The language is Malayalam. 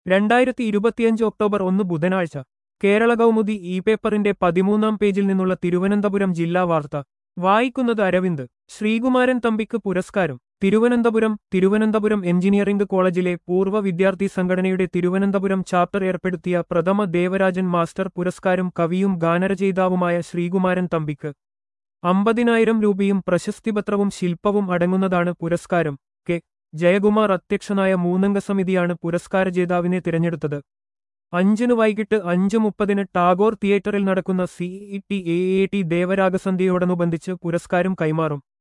രണ്ടായിരത്തി ഇരുപത്തിയഞ്ച് ഒക്ടോബർ ഒന്ന് ബുധനാഴ്ച കേരള കൗമുദി ഇ പേപ്പറിന്റെ പതിമൂന്നാം പേജിൽ നിന്നുള്ള തിരുവനന്തപുരം ജില്ലാ വാർത്ത വായിക്കുന്നത് അരവിന്ദ് ശ്രീകുമാരൻ തമ്പിക്ക് പുരസ്കാരം തിരുവനന്തപുരം തിരുവനന്തപുരം എഞ്ചിനീയറിംഗ് കോളേജിലെ പൂർവ്വ വിദ്യാർത്ഥി സംഘടനയുടെ തിരുവനന്തപുരം ചാപ്റ്റർ ഏർപ്പെടുത്തിയ പ്രഥമ ദേവരാജൻ മാസ്റ്റർ പുരസ്കാരം കവിയും ഗാനരചയിതാവുമായ ശ്രീകുമാരൻ തമ്പിക്ക് അമ്പതിനായിരം രൂപയും പ്രശസ്തിപത്രവും ശില്പവും അടങ്ങുന്നതാണ് പുരസ്കാരം കെ ജയകുമാർ അധ്യക്ഷനായ മൂന്നംഗ സമിതിയാണ് പുരസ്കാര ജേതാവിനെ തിരഞ്ഞെടുത്തത് അഞ്ചിന് വൈകിട്ട് അഞ്ച് മുപ്പതിന് ടാഗോർ തിയേറ്ററിൽ നടക്കുന്ന CE T A A T ദേവരാഗസന്ധ്യയോടനുബന്ധിച്ച് പുരസ്കാരം കൈമാറും